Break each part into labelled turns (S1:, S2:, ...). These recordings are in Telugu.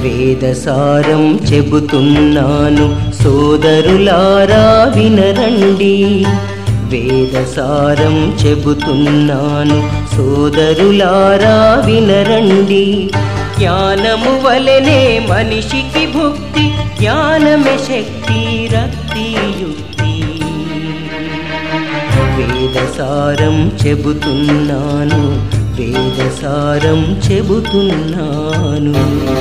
S1: వేదసారం చెబుతున్నాను సోదరులారా వినరండి వేదసారం చెబుతున్నాను సోదరులారా వినరండి జ్ఞానము వలెనే మనిషికి భుక్తి జ్ఞానమే శక్తి రక్తి యుక్తి వేదసారం చెబుతున్నాను వేదసారం చెబుతున్నాను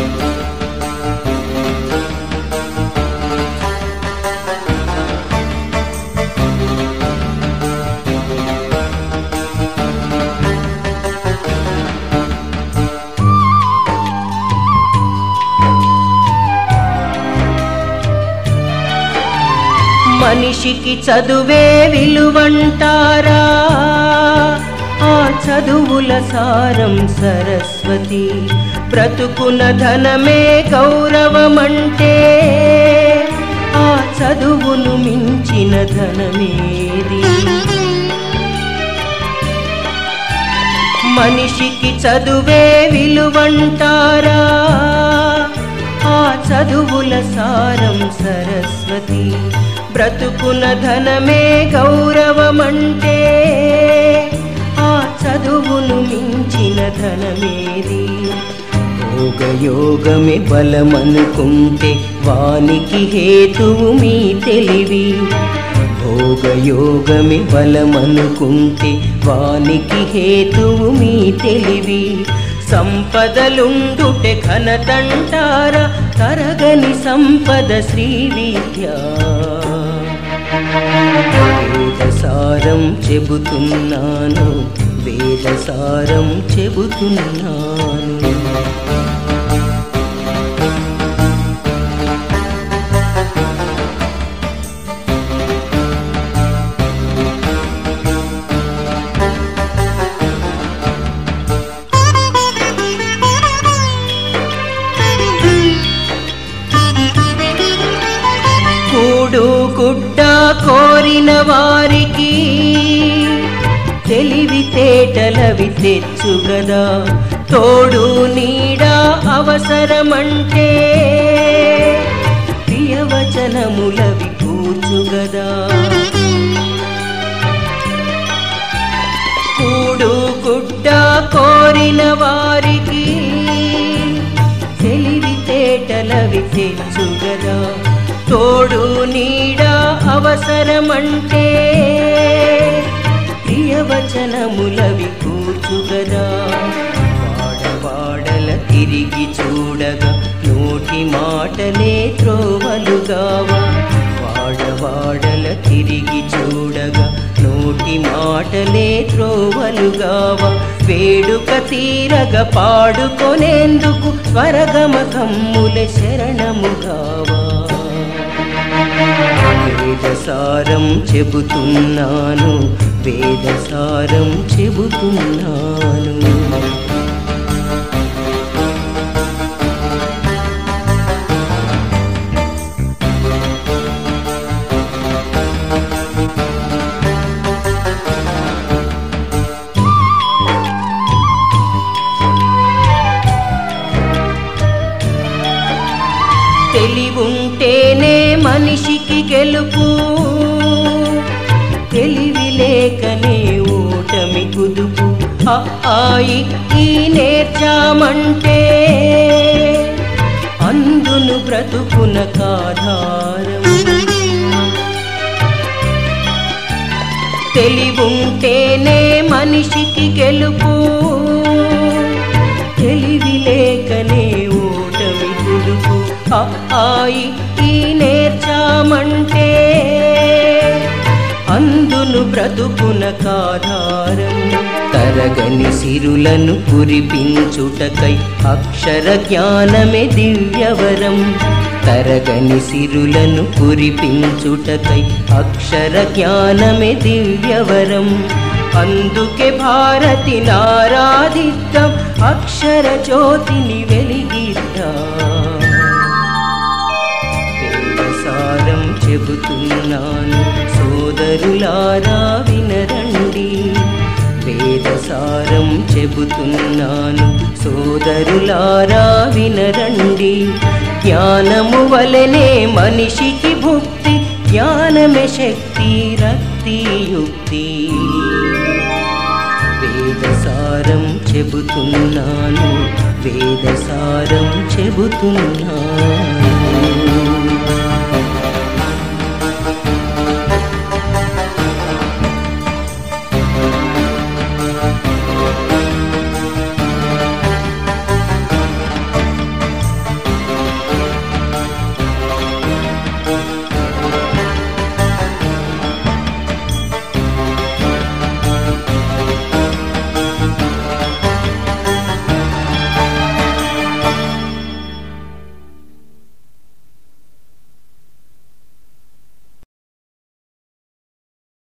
S1: మనిషికి చదువే విలువంటారా ఆ చదువుల సారం సరస్వతి బ్రతుకున ధనమే గౌరవమంటే ఆ చదువును మించిన ధనమేది మనిషికి చదువే విలువంటారా ఆ చదువుల సారం సరస్వతి బ్రతుకున ధనమే గౌరవమంటే ఆ చదువును మించిన ధనమేది భోగయోగమే బలమనుకుంటే వానికి హేతువు మీ తెలివి భోగయోగమి బలమనుకుంటే వానికి హేతువు మీ తెలివి సంపదలుండుటె ఘనతంటార తరగని సంపద శ్రీ విద్య వేదసారం చెబుతున్నాను వేదసారం చెబుతున్నాను కూడు గుడ్డ కోరిన వారికి తెలివితేటలవి తెచ్చుగదా తోడు నీడ అవసరమంటే ప్రియవచనములవి కూచుగదా కూడు గుడ్డ కోరిన వారికి తెలివితేటలవి తెచ్చుగదా తోడు నీడ అవసరమంటే ప్రియవచనములవి కూచుగదా వాడవాడల తిరిగి చూడగా నోటి మాటలే త్రోవలుగావా వాడవాడల తిరిగి చూడగా నోటి మాటలే త్రోవలుగావా వేడుక తీరగ పాడుకొనేందుకు స్వరగమ కమ్ముల శరణముగావా వేదసారం చెబుతున్నాను వేదసారం చెబుతున్నాను తెలివుంటేనే మనిషికి గెలుపు తెలివి లేకనే ఓటమి కుదుపు అ, ఆయి ఈ నేర్చామంటే అందును బ్రతుకున కాధారం తెలివుంటేనే మనిషికి గెలుపు తెలివి లేకనే ఓటమి కుదుపు అ, ఆయి ఈ నేర్చామంటే అందును బ్రతుకున కాధారం తరగని సిరులను కురిపించుటకై అక్షర జ్ఞానమే దివ్యవరం తరగని సిరులను కురిపించుటకై అక్షర జ్ఞానమే దివ్యవరం అందుకే భారతి నారాధిద్దాం అక్షర జ్యోతిని వెలిగిద్దాం వేదసారం చెబుతున్నాను సోదరులారా వినరండి వేదసారం చెబుతున్నాను సోదరులారా వినరండి జ్ఞానము వలనే మనిషికి భుక్తి జ్ఞానమే శక్తి రక్తి యుక్తి వేదసారం చెబుతున్నాను వేదసారం చెబుతున్నాను